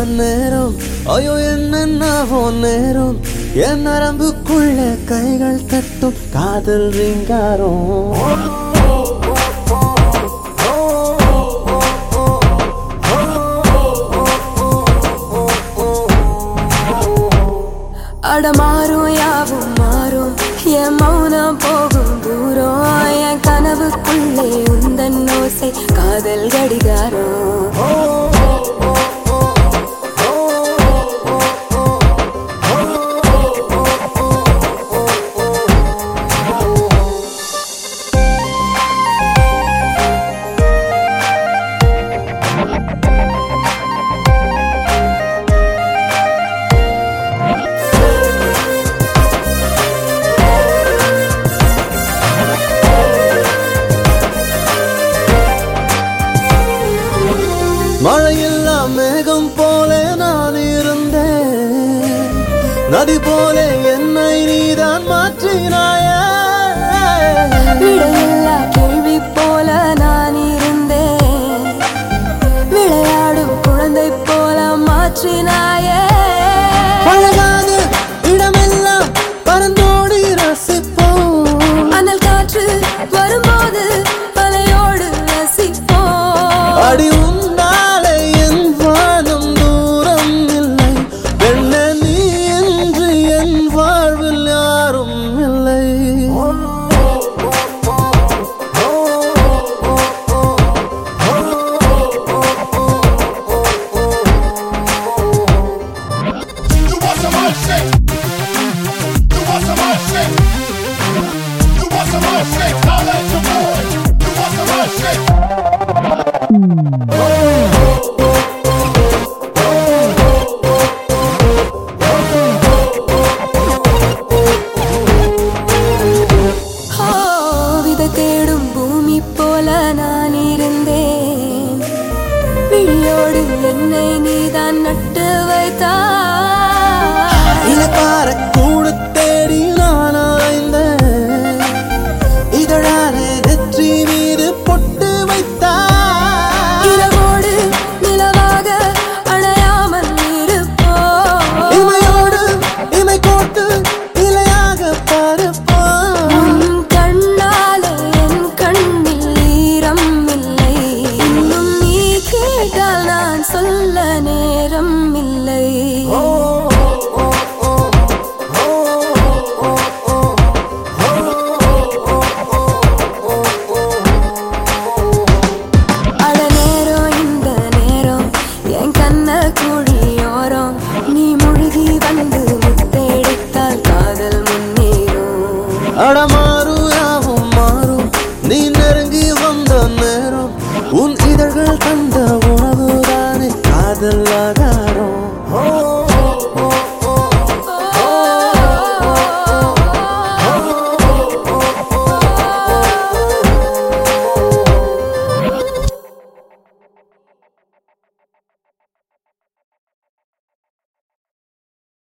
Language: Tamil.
நேரம் ஐயோ என்னென்னவோ நேரம் என் நரம்புக்குள்ள கைகள் தட்டும் காதல் ரீங்காரம் அடமாறும் யாவும் மாறும் என் மௌனம் போகும் தூரம் என் கனவுக்குள்ளே உந்தன் ஓசை காதல் கடிகாரம் மழையில்லா மேகம் போல நான் இருந்தேன் நதி போல என்னை நீதான் மாற்றினாயே விடையில்லா கேள்வி போல நான் இருந்தேன் விளையாடும் குழந்தை போல மாற்றினாயே